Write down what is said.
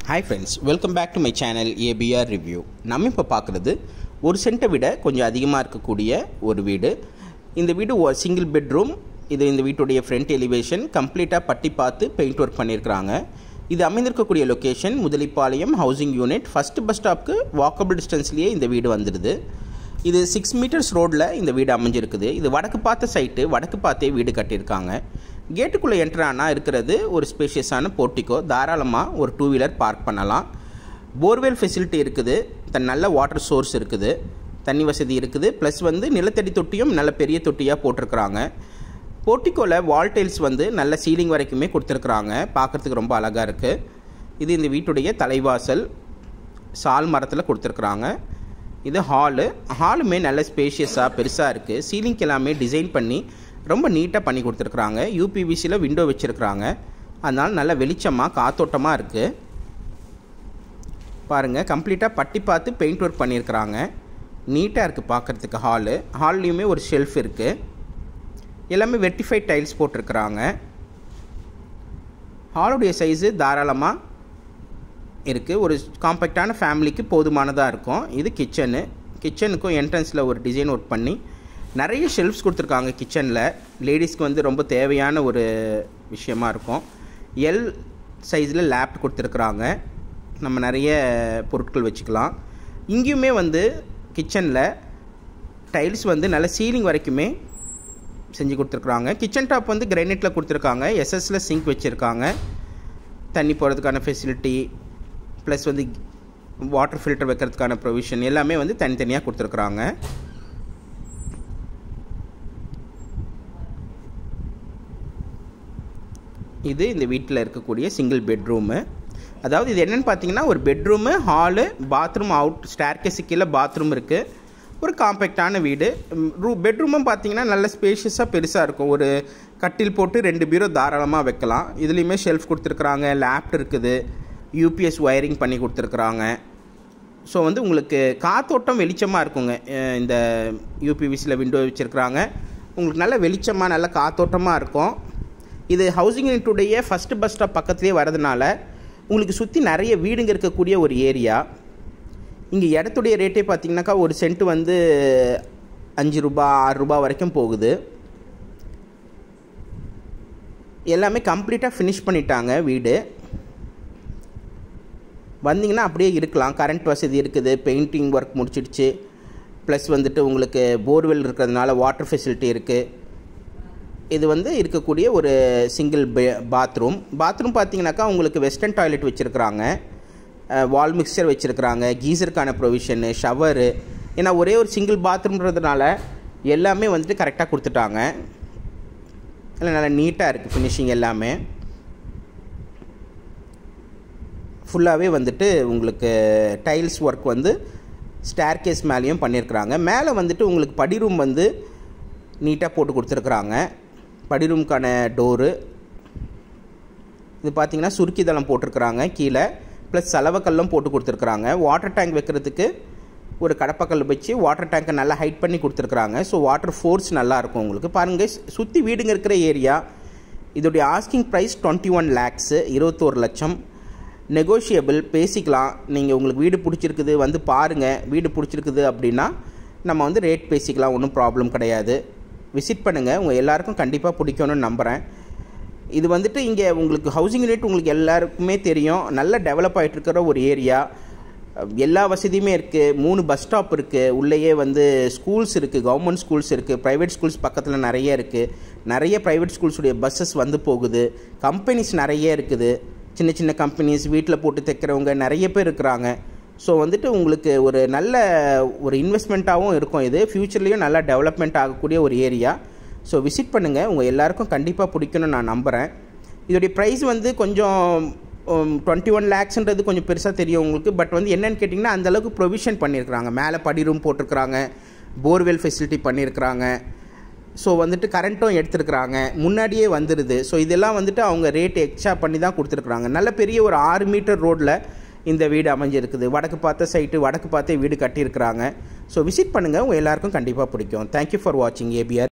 hi friends welcome back to my channel ABR review நம்ம இப்போ பார்க்குறது ஒரு சென்ட்டை விட கொஞ்சம் அதிகமாக இருக்கக்கூடிய ஒரு வீடு இந்த வீடு சிங்கிள் பெட்ரூம் இது இந்த வீட்டுடைய ஃப்ரண்ட் எலிவேஷன் கம்ப்ளீட்டாக பட்டி பார்த்து பெயிண்ட் ஒர்க் பண்ணியிருக்கிறாங்க இது அமைந்திருக்கக்கூடிய location Mudalipalayam housing unit first bus ஸ்டாப்க்கு வாக்கபிள் டிஸ்டன்ஸ்லேயே இந்த வீடு வந்துடுது இது சிக்ஸ் மீட்டர்ஸ் ரோடில் இந்த வீடு அமைஞ்சிருக்குது இது வடக்கு பார்த்த சைட்டு வடக்கு பார்த்தே வீடு கட்டியிருக்காங்க கேட்டுக்குள்ளே என்ட்ரு ஆனால் இருக்கிறது ஒரு ஸ்பேஷியஸான போர்ட்டிக்கோ தாராளமாக ஒரு டூ வீலர் பார்க் பண்ணலாம் போர்வெல் ஃபெசிலிட்டி இருக்குது தன் நல்ல வாட்டர் சோர்ஸ் இருக்குது தண்ணி வசதி இருக்குது ப்ளஸ் வந்து நிலத்தடி தொட்டியும் நல்ல பெரிய தொட்டியாக போட்டிருக்கிறாங்க போர்ட்டிக்கோவில் வால் டைல்ஸ் வந்து நல்ல சீலிங் வரைக்குமே கொடுத்துருக்குறாங்க பார்க்குறதுக்கு ரொம்ப அழகாக இருக்குது இது இந்த வீட்டுடைய தலைவாசல் சால் மரத்தில் கொடுத்துருக்குறாங்க இது ஹாலு ஹாலுமே நல்ல ஸ்பேஷியஸாக பெருசாக இருக்குது சீலிங்க்கு எல்லாமே டிசைன் பண்ணி ரொம்ப நீட்டாக பண்ணி கொடுத்துருக்குறாங்க யூபிவிசியில் விண்டோ வச்சுருக்குறாங்க அதனால் நல்ல வெளிச்சமாக காத்தோட்டமாக இருக்குது பாருங்கள் கம்ப்ளீட்டாக பட்டி பார்த்து பெயிண்ட் ஒர்க் பண்ணியிருக்கிறாங்க நீட்டாக இருக்குது பார்க்குறதுக்கு ஹாலு ஹால்லேயுமே ஒரு ஷெல்ஃப் இருக்குது எல்லாமே வெட்டிஃபைட் டைல்ஸ் போட்டிருக்கிறாங்க ஹாலுடைய சைஸு தாராளமாக இருக்குது ஒரு காம்பேக்டான ஃபேமிலிக்கு போதுமானதாக இருக்கும் இது கிச்சனு கிச்சனுக்கும் என்ட்ரன்ஸில் ஒரு டிசைன் ஒர்க் பண்ணி நிறைய ஷெல்ஃப்ஸ் கொடுத்துருக்காங்க கிச்சனில் லேடிஸ்க்கு வந்து ரொம்ப தேவையான ஒரு விஷயமா இருக்கும் எல் சைஸில் லேப்ட் கொடுத்துருக்குறாங்க நம்ம நிறைய பொருட்கள் வச்சுக்கலாம் இங்கேயுமே வந்து கிச்சனில் டைல்ஸ் வந்து நல்ல சீலிங் வரைக்குமே செஞ்சு கொடுத்துருக்குறாங்க கிச்சன் டாப் வந்து கிரைனைட்டில் கொடுத்துருக்காங்க எஸ்எஸ்ல சிங்க் வச்சுருக்காங்க தண்ணி போகிறதுக்கான ஃபெசிலிட்டி ப்ளஸ் வந்து வாட்டர் ஃபில்டர் வைக்கிறதுக்கான ப்ரொவிஷன் எல்லாமே வந்து தனித்தனியாக கொடுத்துருக்குறாங்க இது இந்த வீட்டில் இருக்கக்கூடிய சிங்கிள் பெட்ரூமு அதாவது இது என்னென்னு பார்த்தீங்கன்னா ஒரு bedroom hall bathroom out staircase கீழே பாத்ரூம் இருக்குது ஒரு காம்பேக்டான வீடு ரூ பெட்ரூமும் பார்த்தீங்கன்னா நல்ல ஸ்பேஷியஸாக பெருசாக இருக்கும் ஒரு கட்டில் போட்டு ரெண்டு பீரோ தாராளமாக வைக்கலாம் இதுலேயுமே ஷெல்ஃப் கொடுத்துருக்குறாங்க லேப்ட் இருக்குது யூபிஎஸ் ஒயரிங் பண்ணி கொடுத்துருக்குறாங்க ஸோ வந்து உங்களுக்கு காத்தோட்டம் வெளிச்சமாக இருக்குங்க இந்த யூபிவிசியில் விண்டோ வச்சுருக்குறாங்க உங்களுக்கு நல்ல வெளிச்சமாக நல்ல காத்தோட்டமாக இருக்கும் இது ஹவுசிங் யூனிட்டுடைய ஃபஸ்ட்டு பஸ் ஸ்டாப் பக்கத்துலேயே வரதுனால உங்களுக்கு சுற்றி நிறைய வீடுங்க இருக்கக்கூடிய ஒரு ஏரியா இங்கே இடத்துடைய ரேட்டே பார்த்தீங்கன்னாக்கா ஒரு சென்ட் வந்து அஞ்சு ரூபா ஆறு ரூபா வரைக்கும் போகுது எல்லாமே கம்ப்ளீட்டாக ஃபினிஷ் பண்ணிட்டாங்க வீடு வந்தீங்கன்னா அப்படியே இருக்கலாம் கரண்ட் வசதி இருக்குது பெயிண்டிங் ஒர்க் முடிச்சிடுச்சு ப்ளஸ் வந்துட்டு உங்களுக்கு போர்வெல் இருக்கிறதுனால வாட்டர் ஃபெசிலிட்டி இருக்குது இது வந்து இருக்கக்கூடிய ஒரு சிங்கிள் பே பாத்ரூம் பாத்ரூம் பார்த்தீங்கன்னாக்கா உங்களுக்கு வெஸ்டர்ன் டாய்லெட் வச்சுருக்குறாங்க வால் மிக்சர் வச்சுருக்குறாங்க கீசருக்கான ப்ரொவிஷனு ஷவரு ஏன்னா ஒரே ஒரு சிங்கிள் பாத்ரூம்ன்றதுனால எல்லாமே வந்துட்டு கரெக்டாக கொடுத்துட்டாங்க இல்லை நல்லா நீட்டாக இருக்குது ஃபினிஷிங் எல்லாமே ஃபுல்லாகவே வந்துட்டு உங்களுக்கு டைல்ஸ் ஒர்க் வந்து ஸ்டேர் கேஸ் மேலேயும் பண்ணியிருக்கிறாங்க மேலே வந்துட்டு உங்களுக்கு படி ரூம் வந்து நீட்டாக போட்டு கொடுத்துருக்குறாங்க படி ரூமுக்கான டோரு இது பார்த்திங்கன்னா சுருக்கி தளம் போட்டிருக்கிறாங்க கீழே ப்ளஸ் செலவக்கல்லும் போட்டு கொடுத்துருக்குறாங்க வாட்டர் டேங்க் வைக்கிறதுக்கு ஒரு கடப்பக்கல் வச்சு வாட்டர் டேங்கை நல்லா ஹைட் பண்ணி கொடுத்துருக்குறாங்க ஸோ வாட்டர் ஃபோர்ஸ் நல்லாயிருக்கும் உங்களுக்கு பாருங்கள் சுற்றி வீடுங்க இருக்கிற ஏரியா இதோடைய asking price twenty one lakhs இருபத்தோரு லட்சம் நெகோஷியபிள் பேசிக்கலாம் நீங்கள் உங்களுக்கு வீடு பிடிச்சிருக்குது வந்து பாருங்கள் வீடு பிடிச்சிருக்குது அப்படின்னா நம்ம வந்து ரேட் பேசிக்கலாம் ஒன்றும் ப்ராப்ளம் கிடையாது விசிட் பண்ணுங்கள் உங்கள் எல்லாருக்கும் கண்டிப்பாக பிடிக்கும்னு நம்புகிறேன் இது வந்துட்டு இங்கே உங்களுக்கு ஹவுசிங் யூனிட் உங்களுக்கு எல்லாருக்குமே தெரியும் நல்ல டெவலப் ஆகிட்டு இருக்கிற ஒரு ஏரியா எல்லா வசதியுமே இருக்குது மூணு பஸ் ஸ்டாப் இருக்குது உள்ளேயே வந்து ஸ்கூல்ஸ் இருக்குது கவர்மெண்ட் ஸ்கூல்ஸ் இருக்குது ப்ரைவேட் ஸ்கூல்ஸ் பக்கத்தில் நிறைய இருக்குது நிறைய ப்ரைவேட் ஸ்கூல்ஸுடைய பஸ்ஸஸ் வந்து போகுது கம்பெனிஸ் நிறைய இருக்குது சின்ன சின்ன கம்பெனிஸ் வீட்டில் போட்டு தைக்கிறவங்க நிறைய பேர் இருக்கிறாங்க ஸோ வந்துட்டு உங்களுக்கு ஒரு நல்ல ஒரு இன்வெஸ்ட்மெண்ட்டாகவும் இருக்கும் இது ஃப்யூச்சர்லேயும் நல்லா டெவலப்மெண்ட் ஆகக்கூடிய ஒரு ஏரியா ஸோ விசிட் பண்ணுங்கள் உங்கள் எல்லாருக்கும் கண்டிப்பாக பிடிக்கும்னு நான் நம்புகிறேன் இதோடைய ப்ரைஸ் வந்து கொஞ்சம் டுவெண்ட்டி ஒன் லேக்ஸ்ன்றது கொஞ்சம் பெருசாக தெரியும் உங்களுக்கு பட் வந்து என்னென்னு கேட்டிங்கன்னா அந்தளவுக்கு ப்ரொவிஷன் பண்ணியிருக்கிறாங்க மேலே படி ரூம் போட்டிருக்கிறாங்க போர்வெல் ஃபெசிலிட்டி பண்ணியிருக்கிறாங்க ஸோ வந்துட்டு கரண்ட்டும் எடுத்துருக்குறாங்க முன்னாடியே வந்துடுது ஸோ இதெல்லாம் வந்துட்டு அவங்க ரேட் எக்ஸ்ட்ரா பண்ணி தான் கொடுத்துருக்குறாங்க நல்ல பெரிய ஒரு ஆறு மீட்டர் ரோட்டில் இந்த வீடு அமைஞ்சிருக்குது வடக்கு பார்த்த சைட்டு வடக்கு பார்த்தே வீடு கட்டியிருக்கிறாங்க ஸோ விசிட் பண்ணுங்கள் உங்கள் எல்லாருக்கும் கண்டிப்பாக பிடிக்கும் தேங்க்யூ ஃபார் வாட்சிங் ஏபிஆர்